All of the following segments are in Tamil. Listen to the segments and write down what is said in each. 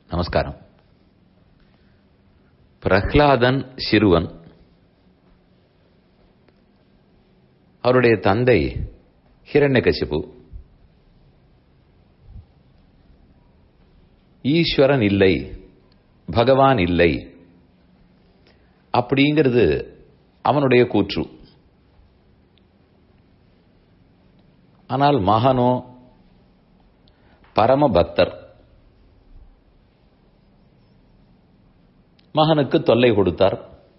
நமஸ்காரம் பிரஹ்லாதன் சிறுவன் அவருடைய தந்தை ஹிரண்யகசிபு ஈஸ்வரன் இல்லை பகவான் இல்லை அப்படிங்கிறது அவனுடைய கூற்று ஆனால் மகனோ பரம பக்தர் மகனுக்கு தொல்லை கொடுத்தார்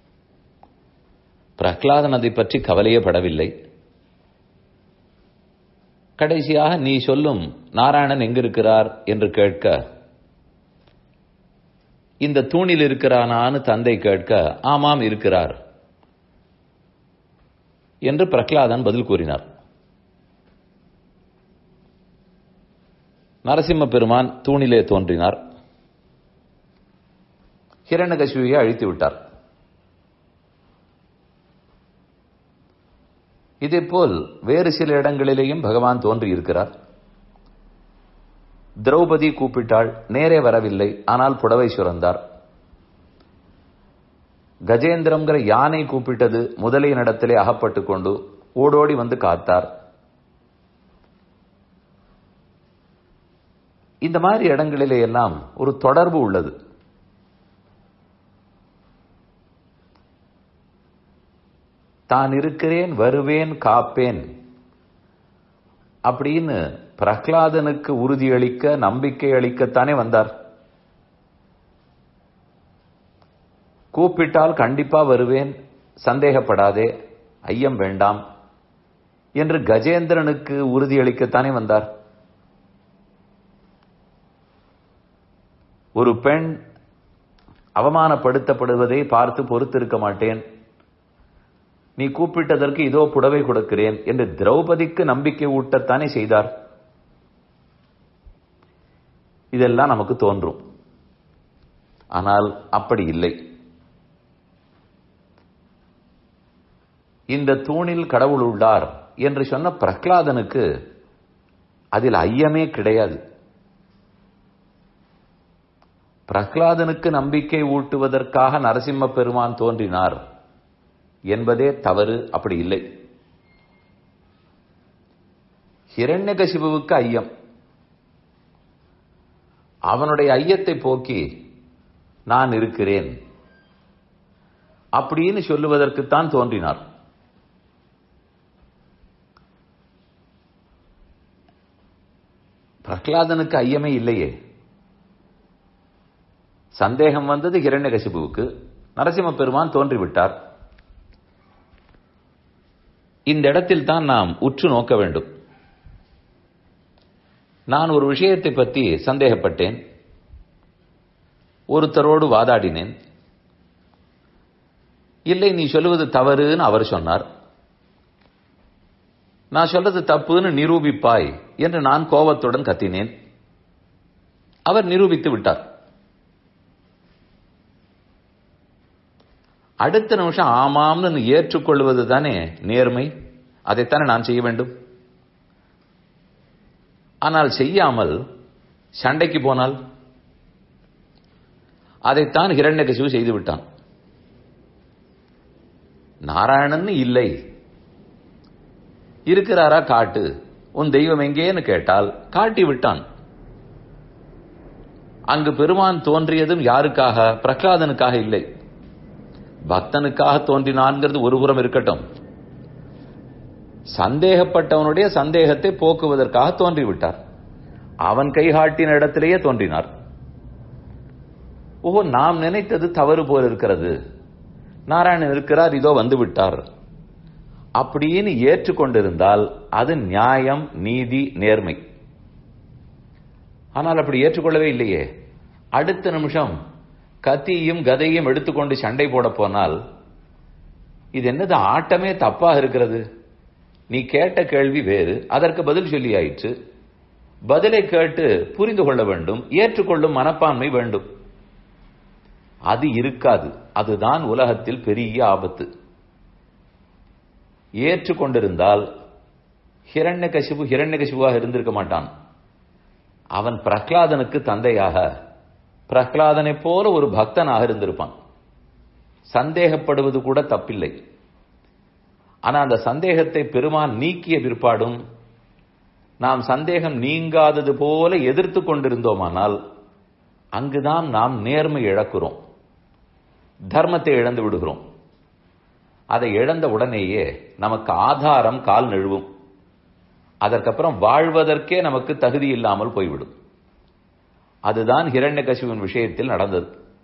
பிரகலாதன் அதை பற்றி கவலையே படவில்லை கடைசியாக நீ சொல்லும் நாராயணன் எங்கிருக்கிறார் என்று கேட்க இந்த தூணில் இருக்கிறானான்னு தந்தை கேட்க ஆமாம் இருக்கிறார் என்று பிரகலாதன் பதில் கூறினார் நரசிம்ம பெருமான் தூணிலே தோன்றினார் ஹிரண்யகசிபியை அழித்து விட்டார் இதேபோல் வேறு சில இடங்களிலேயும் பகவான் தோன்றியிருக்கிறார் திரௌபதி கூப்பிட்டாள் நேரே வரவில்லை ஆனால் புடவை சுரந்தார் கஜேந்திரம்ங்கிற யானை கூப்பிட்டது முதலிய இடத்திலே அகப்பட்டு கொண்டு ஓடோடி வந்து காத்தார் இந்த மாதிரி இடங்களிலே எல்லாம் ஒரு தொடர்பு உள்ளது தான் இருக்கிறேன் வருவேன் காப்பேன் அப்படின்னு பிரகலாதனுக்கு உறுதியளிக்க நம்பிக்கை அளிக்கத்தானே வந்தார் கூப்பிட்டால் கண்டிப்பா வருவேன் சந்தேகப்படாதே ஐயம் வேண்டாம் என்று கஜேந்திரனுக்கு உறுதியளிக்கத்தானே வந்தார் ஒரு பெண் அவமானப்படுத்தப்படுவதை பார்த்து பொறுத்திருக்க மாட்டேன் நீ கூப்பிட்டதற்கு இதோ புடவை கொடுக்கிறேன் என்று திரௌபதிக்கு நம்பிக்கை ஊட்டத்தானே செய்தார் இதெல்லாம் நமக்கு தோன்றும் ஆனால் அப்படி இல்லை இந்த தூணில் கடவுள் உள்ளார் என்று சொன்ன பிரகலாதனுக்கு அதில் ஐயமே கிடையாது பிரகலாதனுக்கு நம்பிக்கை ஊட்டுவதற்காக நரசிம்ம பெருமான் தோன்றினார் என்பதே தவறு அப்படி இல்லை ஹிரண்யகசிபுவுக்கு ஐயம் அவனுடைய ஐயத்தை போக்கி நான் இருக்கிறேன் அப்படின்னு சொல்லுவதற்குத்தான் தோன்றினார் பிரகலாதனுக்கு ஐயமே இல்லையே சந்தேகம் வந்தது ஹிரண்யகசிபுவுக்கு நரசிம்ம பெருமான் தோன்றிவிட்டார் இந்த இடத்தில் தான் நாம் உற்று நோக்க வேண்டும் நான் ஒரு விஷயத்தை பற்றி சந்தேகப்பட்டேன் ஒருத்தரோடு வாதாடினேன் இல்லை நீ சொல்லுவது தவறுன்னு அவர் சொன்னார் நான் சொல்றது தப்புன்னு நிரூபிப்பாய் என்று நான் கோபத்துடன் கத்தினேன் அவர் நிரூபித்து விட்டார் அடுத்த நிமிஷம் ஆமாம்னு ஏற்றுக்கொள்வது தானே நேர்மை அதைத்தானே நான் செய்ய வேண்டும் ஆனால் செய்யாமல் சண்டைக்கு போனால் அதைத்தான் ஹிரண்யகசிவு செய்து விட்டான் நாராயணன் இல்லை இருக்கிறாரா காட்டு உன் தெய்வம் எங்கேன்னு கேட்டால் காட்டி விட்டான் அங்கு பெருமான் தோன்றியதும் யாருக்காக பிரகலாதனுக்காக இல்லை பக்தனுக்காக தோன்றினான்ங்கிறது ஒரு புறம் இருக்கட்டும் சந்தேகப்பட்டவனுடைய சந்தேகத்தை போக்குவதற்காக தோன்றிவிட்டார் அவன் கைகாட்டின இடத்திலேயே தோன்றினார் ஓஹோ நாம் நினைத்தது தவறு போல் இருக்கிறது நாராயணன் இருக்கிறார் இதோ வந்து விட்டார் அப்படின்னு ஏற்றுக்கொண்டிருந்தால் அது நியாயம் நீதி நேர்மை ஆனால் அப்படி ஏற்றுக்கொள்ளவே இல்லையே அடுத்த நிமிஷம் கத்தியும் கதையும் எடுத்துக்கொண்டு சண்டை போட போனால் இது என்னது ஆட்டமே தப்பாக இருக்கிறது நீ கேட்ட கேள்வி வேறு அதற்கு பதில் சொல்லி ஆயிற்று பதிலை கேட்டு புரிந்து கொள்ள வேண்டும் ஏற்றுக்கொள்ளும் மனப்பான்மை வேண்டும் அது இருக்காது அதுதான் உலகத்தில் பெரிய ஆபத்து ஏற்றுக்கொண்டிருந்தால் ஹிரண்யகசிபு ஹிரண்யகசிபுவாக இருந்திருக்க மாட்டான் அவன் பிரகலாதனுக்கு தந்தையாக பிரகலாதனை போல ஒரு பக்தனாக இருந்திருப்பான் சந்தேகப்படுவது கூட தப்பில்லை ஆனா அந்த சந்தேகத்தை பெருமான் நீக்கிய பிற்பாடும் நாம் சந்தேகம் நீங்காதது போல எதிர்த்து கொண்டிருந்தோமானால் அங்குதான் நாம் நேர்மை இழக்கிறோம் தர்மத்தை இழந்து விடுகிறோம் அதை இழந்த உடனேயே நமக்கு ஆதாரம் கால் நழுவும் அதற்கப்புறம் வாழ்வதற்கே நமக்கு தகுதி இல்லாமல் போய்விடும் அதுதான் ஹிரண்யகசிவின் விஷயத்தில் நடந்தது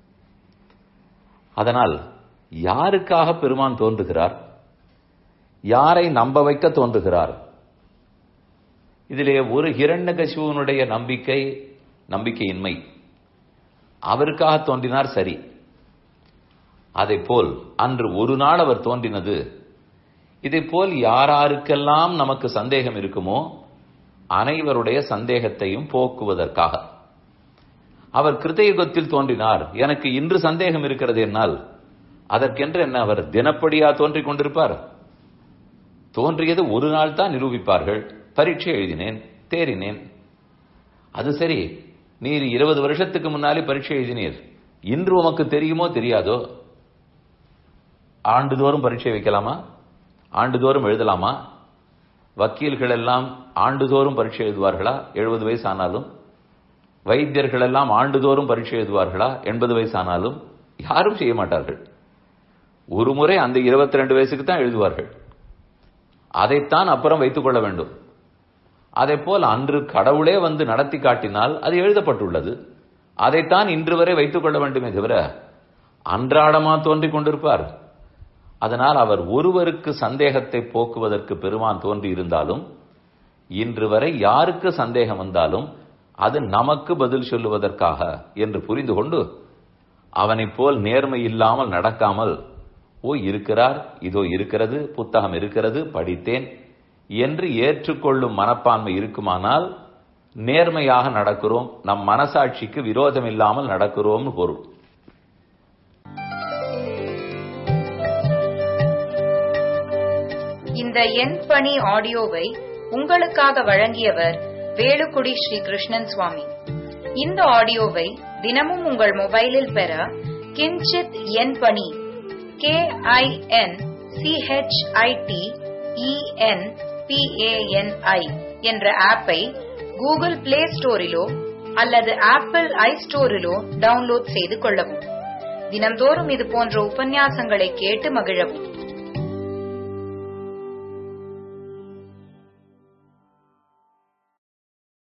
அதனால் யாருக்காக பெருமான் தோன்றுகிறார் யாரை நம்ப வைக்க தோன்றுகிறார் இதிலே ஒரு ஹிரண்யகசிவனுடைய நம்பிக்கை நம்பிக்கையின்மை அவருக்காக தோன்றினார் சரி அதை போல் அன்று ஒரு நாள் அவர் தோன்றினது இதை போல் யாராருக்கெல்லாம் நமக்கு சந்தேகம் இருக்குமோ அனைவருடைய சந்தேகத்தையும் போக்குவதற்காக அவர் கிருத்தயுகத்தில் தோன்றினார் எனக்கு இன்று சந்தேகம் இருக்கிறது என்னால் அதற்கென்று என்ன அவர் தினப்படியா தோன்றிக் கொண்டிருப்பார் தோன்றியது ஒரு நாள் தான் நிரூபிப்பார்கள் பரீட்சை எழுதினேன் தேறினேன் அது சரி நீர் இருபது வருஷத்துக்கு முன்னாலே பரீட்சை எழுதினீர் இன்று உமக்கு தெரியுமோ தெரியாதோ ஆண்டுதோறும் பரீட்சை வைக்கலாமா ஆண்டுதோறும் எழுதலாமா வக்கீல்கள் எல்லாம் ஆண்டுதோறும் பரீட்சை எழுதுவார்களா எழுபது வயசு ஆனாலும் வைத்தியர்கள் எல்லாம் ஆண்டுதோறும் பரீட்சை எழுதுவார்களா எண்பது வயசு ஆனாலும் யாரும் செய்ய மாட்டார்கள் ஒரு முறை அந்த இருபத்தி ரெண்டு வயசுக்கு தான் எழுதுவார்கள் அதைத்தான் அப்புறம் வைத்துக் கொள்ள வேண்டும் அதே போல் அன்று கடவுளே வந்து நடத்தி காட்டினால் அது எழுதப்பட்டுள்ளது அதைத்தான் இன்று வரை வைத்துக் கொள்ள வேண்டுமே தவிர அன்றாடமா தோன்றிக் கொண்டிருப்பார் அதனால் அவர் ஒருவருக்கு சந்தேகத்தை போக்குவதற்கு பெருமான் தோன்றி இருந்தாலும் இன்று வரை யாருக்கு சந்தேகம் வந்தாலும் அது நமக்கு பதில் சொல்லுவதற்காக என்று புரிந்து கொண்டு அவனைப் போல் நேர்மை இல்லாமல் நடக்காமல் ஓ இருக்கிறார் இதோ இருக்கிறது புத்தகம் இருக்கிறது படித்தேன் என்று ஏற்றுக்கொள்ளும் மனப்பான்மை இருக்குமானால் நேர்மையாக நடக்கிறோம் நம் மனசாட்சிக்கு விரோதம் இல்லாமல் நடக்கிறோம்னு பொருள் இந்த என் பணி ஆடியோவை உங்களுக்காக வழங்கியவர் வேலுக்குடி ஸ்ரீ கிருஷ்ணன் சுவாமி இந்த ஆடியோவை தினமும் உங்கள் மொபைலில் பெற கிஞ்சித் என் பணி கே ஐ என் சிஹெச்ஐடி இஎன் பிஏஎன்ஐ என்ற ஆப்பை கூகுள் பிளே ஸ்டோரிலோ அல்லது ஆப்பிள் ஐ ஸ்டோரிலோ டவுன்லோட் செய்து கொள்ளவும் தினம்தோறும் இது போன்ற உபன்யாசங்களை கேட்டு மகிழவும்